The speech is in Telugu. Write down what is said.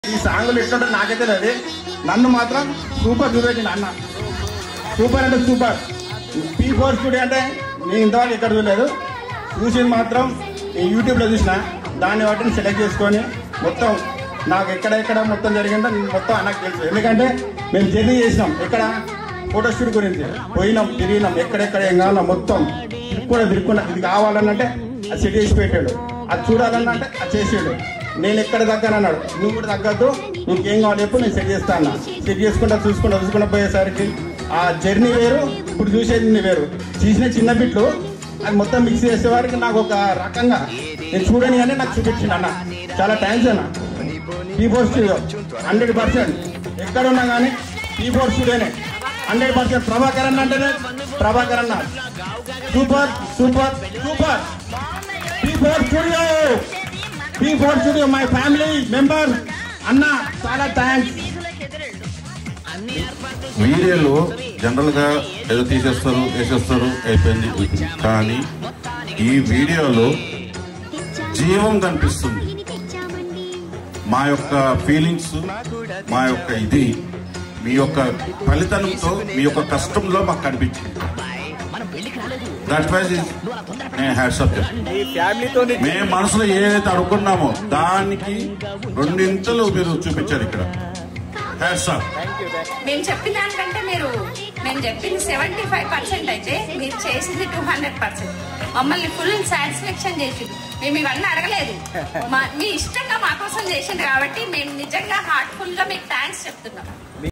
ఈ సాంగులు ఎట్లుంటే నాకైతే లేదు నన్ను మాత్రం సూపర్ చూపెట్టింది అన్న సూపర్ అంటే సూపర్ పీ ఫోర్ స్టూడియో అంటే నేను ఇంతవరకు ఎక్కడ చూడలేదు చూసింది మాత్రం నేను యూట్యూబ్లో చూసిన దాన్ని బట్టి సెలెక్ట్ చేసుకొని మొత్తం నాకు ఎక్కడెక్కడ మొత్తం జరిగిందో మొత్తం నాకు తెలుసు ఎందుకంటే మేము జర్నీ చేసినాం ఎక్కడ ఫోటో షూట్ గురించి పోయినాం తిరిగినాం ఎక్కడెక్కడ ఏం కావాలో మొత్తం తిరుక్కున్నా తిరుక్కున్నా ఇది కావాలనంటే అది సెట్ చేసి పెట్టాడు అది చూడాలన్నా అంటే అది చేసాడు నేను ఎక్కడ తగ్గానన్నాడు నువ్వు కూడా తగ్గద్దు నీకేం కావాలి చెప్పు నేను సెట్ చేస్తా అన్న సెట్ చేసుకుంటా చూసుకుంటా చూసుకుంటా పోయేసరికి ఆ జర్నీ వేరు ఇప్పుడు చూసేది వేరు చూసిన చిన్న బిట్లు అది మొత్తం మిక్స్ చేసే వారికి నాకు ఒక రకంగా నేను చూడని కానీ నాకు చూపించింది అన్న చాలా థ్యాంక్స్ అన్న ఈ ఫోర్ స్టూడియో హండ్రెడ్ పర్సెంట్ ఎక్కడ ఉన్నా కానీ ఈ ఫోర్ స్టూడియోనే హండ్రెడ్ పర్సెంట్ ప్రభాకర్ అన్న అంటేనే ప్రభాకర్ అన్న super super super P four studio P four studio my family member అన్న చాలా థ్యాంక్స్ వీడియోలో జనరల్ గా ఏదో తీసేస్తారు వేసేస్తారు అయిపోయింది కానీ ఈ వీడియోలో జీవం కనిపిస్తుంది మా యొక్క ఫీలింగ్స్ మా యొక్క ఇది మీ యొక్క ఫలితంతో మీ యొక్క కష్టంలో మాకు కనిపించింది దట్ వైజ్ నేను హ్యాట్సప్ చెప్తాను ఈ ఫ్యామిలీతో మేము మనసులో ఏదైతే అనుకున్నామో దానికి రెండింతలు మీరు చూపించారు ఇక్కడ హ్యాట్సప్ మేము చెప్పిన దానికంటే మీరు మేము చెప్పింది సెవెంటీ ఫైవ్ పర్సెంట్ అయితే మీరు చేసింది టూ హండ్రెడ్ పర్సెంట్ మమ్మల్ని ఫుల్ సాటిస్ఫాక్షన్ చేసింది మేము ఇవన్నీ అడగలేదు మా మీ ఇష్టంగా మా కోసం చేసింది కాబట్టి మేము నిజంగా హార్ట్ఫుల్ గా మీకు థ్యాంక్స్ చెప్తున్నాం